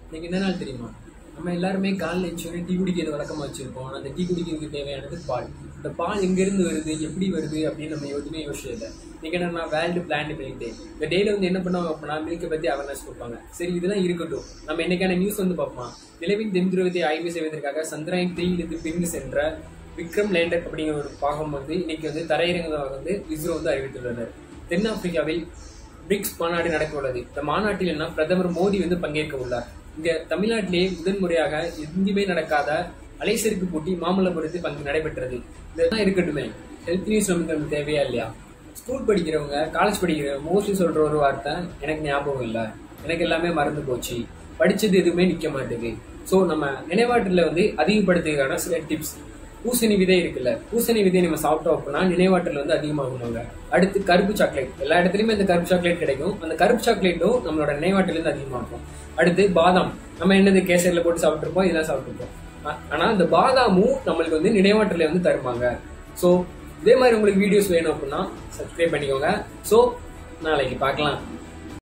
இன்னைக்கு என்ன நாள் தெரியுமா நம்ம எல்லாருமே காலைல எழுந்தோடனே டீ குடிக்கிறது வழக்கமாக வச்சிருப்போம் அந்த டீ குடிக்கிறதுக்கு தேவையானது பால் இந்த பால் எங்கேருந்து வருது எப்படி வருது அப்படின்னு நம்ம எதுவுமே யோசிச்சதில்லை இன்னைக்கு என்னன்னா வேர்ல்டு பிளான்ட் மில்க் டே இந்த டேல வந்து என்ன பண்ணுவாங்க அப்படின்னா மில்கை பற்றி அவேர்னஸ் கொடுப்பாங்க சரி இதெல்லாம் இருக்கட்டும் நம்ம என்னைக்கான நியூஸ் வந்து பார்ப்போம் நிலவின் தென்துருவத்தை ஆய்வு செய்வதற்காக சந்திராயன் த்ரீயிலிருந்து பிரிந்து சென்ற விக்ரம் லேண்டர் அப்படிங்கிற ஒரு பாகம் வந்து இன்னைக்கு வந்து தரையிறங்குவதாக வந்து இஸ்ரோ வந்து அறிவித்துள்ளனர் தென்னாப்பிரிக்காவில் பிரிக்ஸ் மாநாடு நடக்க உள்ளது இந்த மாநாட்டில் என்ன பிரதமர் மோடி வந்து பங்கேற்க உள்ளார் இங்க தமிழ்நாட்டிலேயே முதன்முறையாக எங்கேயுமே நடக்காத அலைசருக்கு போட்டி மாமல்லபுரத்தில் பங்கு நடைபெற்றது இதெல்லாம் இருக்கட்டுமே ஹெல்த் நியூஸ் நமக்கு நமக்கு தேவையா இல்லையா ஸ்கூல் படிக்கிறவங்க காலேஜ் படிக்கிறவங்க மோஸ்ட்லி சொல்ற ஒரு வார்த்தை எனக்கு ஞாபகம் இல்லை எனக்கு எல்லாமே மறந்து போச்சு படிச்சது எதுவுமே நிக்க மாட்டேங்குது ஸோ நம்ம நினைவாற்றல வந்து அதிகப்படுத்துறதுக்கான சில டிப்ஸ் பூசணி விதை இருக்குல்ல பூசணி விதை நம்ம சாப்பிட்டோம் அப்படின்னா நினைவாற்றல் வந்து அதிகமாகுவாங்க அடுத்து கருப்பு சாக்லேட் எல்லா இடத்துலயுமே இந்த கருப்பு சாக்லேட் கிடைக்கும் அந்த கருப்பு சாக்லேட்டும் நம்மளோட நினைவாற்றல் இருந்து அதிகமாகும் அடுத்து பாதாம் நம்ம என்னது கேசரியில் போட்டு சாப்பிட்டுருப்போம் இதெல்லாம் சாப்பிட்டுருப்போம் ஆ- ஆனா இந்த பாதாமும் நம்மளுக்கு வந்து நினைவாற்றலை வந்து தருவாங்க ஸோ இதே மாதிரி உங்களுக்கு வீடியோஸ் வேணும் அப்படின்னா சப்ஸ்கிரைப் பண்ணிக்கோங்க ஸோ நாளைக்கு பார்க்கலாம்